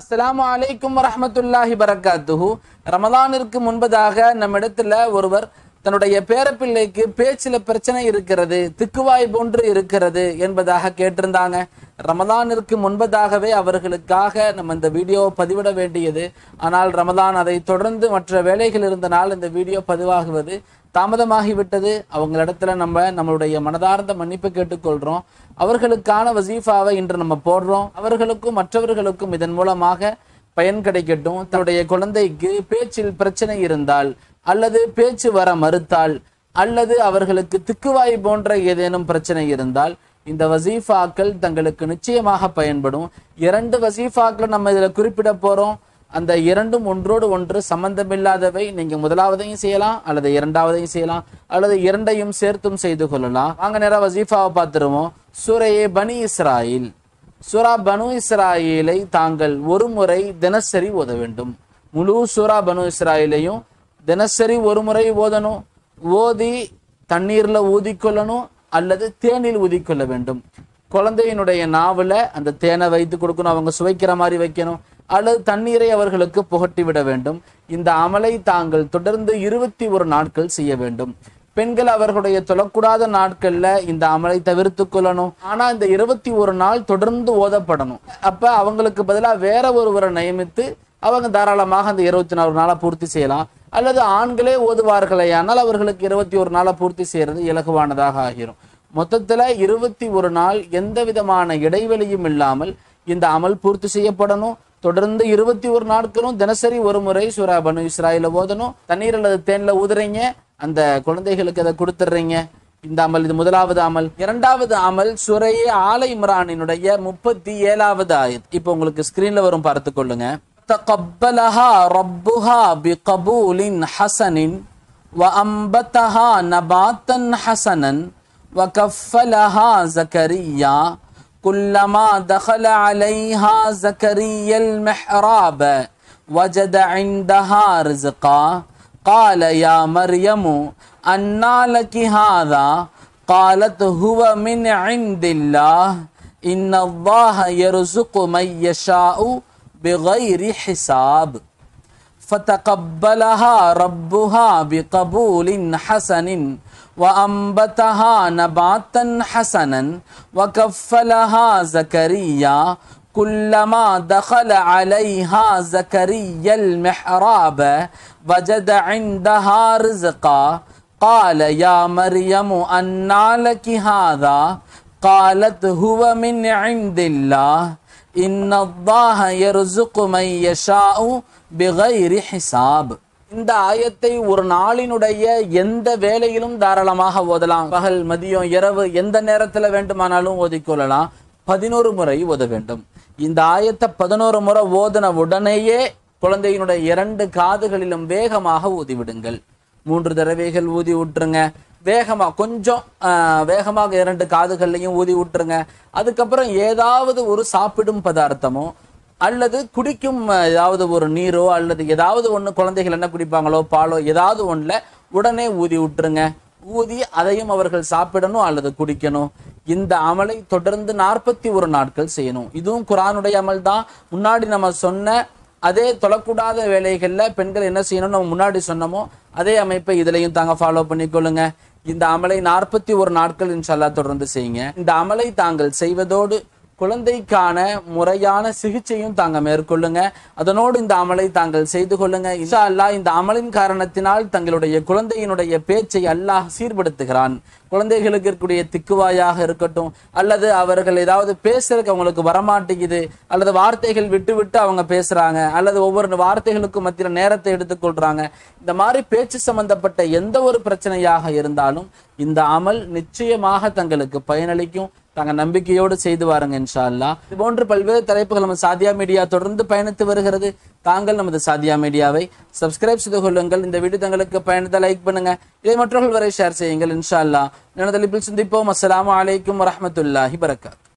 அஸ்ஸலாமு அலைக்கும் வரஹ்மத்துல்லாஹி பரக்காத்துஹு ரமலானிற்கு முன்பதாக நம்மிடத்துல ஒருவர் தன்னுடைய பேரப்பிள்ளைக்கு பேச்சில பிரச்சனை இருக்கிறது திக்குவாய் போன்று இருக்கிறது என்பதாக கேட்டிருந்தாங்க ரமலானிற்கு முன்பதாகவே அவர்களுக்காக நம்ம இந்த வீடியோ பதிவிட வேண்டியது ஆனால் ரமலான் அதை தொடர்ந்து மற்ற வேலைகள் இருந்தனால் இந்த வீடியோ பதிவாகுவது தாமதமாகிவிட்டது அவங்களிடத்துல நம்ம நம்மளுடைய மனதார்ந்த மன்னிப்பு கேட்டுக்கொள்றோம் அவர்களுக்கான வசீஃபாவை இன்று நம்ம போடுறோம் அவர்களுக்கும் மற்றவர்களுக்கும் இதன் மூலமாக பயன் கிடைக்கட்டும் தன்னுடைய குழந்தைக்கு பேச்சில் பிரச்சனை இருந்தால் அல்லது பேச்சு வர மறுத்தால் அல்லது அவர்களுக்கு திக்குவாய் போன்ற ஏதேனும் பிரச்சனை இருந்தால் இந்த வசீஃபாக்கள் தங்களுக்கு நிச்சயமாக பயன்படும் இரண்டு வசீஃபாக்கள் நம்ம இதுல குறிப்பிட போறோம் அந்த இரண்டும் ஒன்றோடு ஒன்று சம்பந்தமில்லாதவை நீங்க முதலாவதையும் செய்யலாம் அல்லது இரண்டாவதையும் செய்யலாம் அல்லது இரண்டையும் சேர்த்தும் செய்து கொள்ளலாம் வாங்க நேரம் வசீஃபாவை பார்த்துருவோம் சூரையே பனி இஸ்ராயில் சூரா பனு இஸ்ராயிலை தாங்கள் ஒரு முறை தினசரி ஓத வேண்டும் முழு சூரா பனு இஸ்ராயிலையும் தினசரி ஒரு முறை ஓதணும் ஓதி தண்ணீர்ல ஊதிக்கொள்ளணும் அல்லது தேனில் ஊதிக்கொள்ள வேண்டும் குழந்தையினுடைய நாவல அந்த தேனை வைத்து கொடுக்கணும் அவங்க சுவைக்கிற மாதிரி வைக்கணும் அல்லது தண்ணீரை அவர்களுக்கு புகட்டி விட வேண்டும் இந்த அமலை தாங்கள் தொடர்ந்து இருபத்தி ஒரு நாட்கள் செய்ய வேண்டும் பெண்கள் அவர்களுடைய தொழக்கூடாத நாட்கள்ல இந்த அமலை தவிர்த்து கொள்ளணும் ஆனா இந்த இருபத்தி ஒரு நாள் தொடர்ந்து ஓதப்படணும் அப்ப அவங்களுக்கு பதிலா வேற ஒருவரை நியமித்து அவங்க தாராளமாக அந்த இருபத்தி நாலு நாளை பூர்த்தி செய்யலாம் அல்லது ஆண்களே ஓதுவார்களே ஆனால் அவர்களுக்கு இருபத்தி ஒரு நாளை பூர்த்தி செய்யறது இலகுவானதாக ஆகிரும் மொத்தத்துல இருபத்தி ஒரு நாள் எந்த விதமான இடைவெளியும் இல்லாமல் இந்த அமல் பூர்த்தி செய்யப்படணும் தொடர்ந்து இருபத்தி ஒரு நாட்களும் தினசரி ஒரு முறை சூரா பனு இஸ்ராயில ஓதணும் தண்ணீர் அல்லது தேன்ல ஊதுறீங்க அந்த குழந்தைகளுக்கு அதை கொடுத்துட்றீங்க இந்த அமல் இது முதலாவது அமல் இரண்டாவது அமல் சுரையே ஆலை இம்ரானினுடைய முப்பத்தி ஏழாவது ஆயத் இப்போ உங்களுக்கு ஸ்கிரீன்ல வரும் பார்த்து கொள்ளுங்க تقبلها ربها بقبول حسن وأنبتها نباتا حسنا وكفلها زكريا كلما دخل عليها زكريا المحراب وجد عندها رزقا قال يا مريم أنى لك هذا قالت هو من عند الله إن الله يرزق من يشاء بغير حساب فتقبلها ربها بقبول حسن وأنبتها نباتا حسنا وكفلها زكريا كلما دخل عليها زكريا المحراب وجد عندها رزقا قال يا مريم أنى لك هذا قالت هو من عند الله إن الله يرزق من يشاء بغير حساب இந்த ஆயத்தை ஒரு நாளினுடைய எந்த வேலையிலும் தாராளமாக ஓதலாம் பகல் மதியம் இரவு எந்த நேரத்துல வேண்டுமானாலும் ஓதிக்கொள்ளலாம் பதினோரு முறை ஓத வேண்டும் இந்த ஆயத்தை பதினோரு முறை ஓதின உடனேயே குழந்தையினுடைய இரண்டு காதுகளிலும் வேகமாக ஊதி விடுங்கள் மூன்று தடவைகள் ஊதி விட்டுருங்க வேகமா கொஞ்சம் ஆஹ், வேகமாக இரண்டு காதுகள்லையும் ஊதி விட்டுருங்க அதுக்கப்புறம் ஏதாவது ஒரு சாப்பிடும் பதார்த்தமோ அல்லது குடிக்கும் அஹ், ஏதாவது ஒரு நீரோ அல்லது ஏதாவது ஒன்று குழந்தைகள் என்ன குடிப்பாங்களோ பாலோ ஏதாவது ஒன்றில் உடனே ஊதி விட்டுருங்க ஊதி அதையும் அவர்கள் சாப்பிடணும் அல்லது குடிக்கணும் இந்த அமலை தொடர்ந்து நாற்பத்தி ஒரு நாட்கள் செய்யணும் இதுவும் குரானுடைய அமல் தான் முன்னாடி நம்ம சொன்ன அதே தொழக்கூடாத வேலைகள்ல பெண்கள் என்ன செய்யணும் நம்ம முன்னாடி சொன்னோமோ அதே அமைப்பை இதுலயும் தாங்க ஃபாலோ பண்ணிக்கொள்ளுங்க இந்த அமலை நாற்பத்தி ஒரு நாட்கள் இன்ஷல்லா தொடர்ந்து செய்யுங்க இந்த அமலை தாங்கள் செய்வதோடு குழந்தைக்கான முறையான சிகிச்சையும் தாங்க மேற்கொள்ளுங்க அதனோடு இந்த அமலை தாங்கள் செய்து கொள்ளுங்க இன்ஷா அல்லாஹ் இந்த அமலின் காரணத்தினால் தங்களுடைய குழந்தையினுடைய பேச்சை அல்லாஹ் சீர்படுத்துகிறான் குழந்தைகளுக்கு இருக்கக்கூடிய திக்குவாயாக இருக்கட்டும் அல்லது அவர்கள் ஏதாவது பேசுறதுக்கு அவங்களுக்கு வரமாட்டேங்குது அல்லது வார்த்தைகள் விட்டு விட்டு அவங்க பேசுறாங்க அல்லது ஒவ்வொரு வார்த்தைகளுக்கும் மத்தியில் நேரத்தை எடுத்துக்கொள்றாங்க இந்த மாதிரி பேச்சு சம்பந்தப்பட்ட எந்த ஒரு பிரச்சனையாக இருந்தாலும் இந்த அமல் நிச்சயமாக தங்களுக்கு பயனளிக்கும் தாங்க நம்பிக்கையோடு செய்து வாருங்க இன்ஷா அல்லாஹ் இது போன்று பல்வேறு தலைப்புகள் நம்ம சாதியா மீடியா தொடர்ந்து பயணித்து வருகிறது தாங்கள் நமது சாதியா மீடியாவை சப்ஸ்கிரைப் செய்து கொள்ளுங்கள் இந்த வீடியோ தங்களுக்கு பயணத்தை லைக் பண்ணுங்க இதை மற்றவர்கள் வரை ஷேர் செய்யுங்கள் இன்ஷா அல்லாஹ் நிலத்தளிப்பில் சிந்திப்போம் அஸ்ஸலாமு அலைக்கும் வரஹ்மத்துல்லாஹி பரக்காத்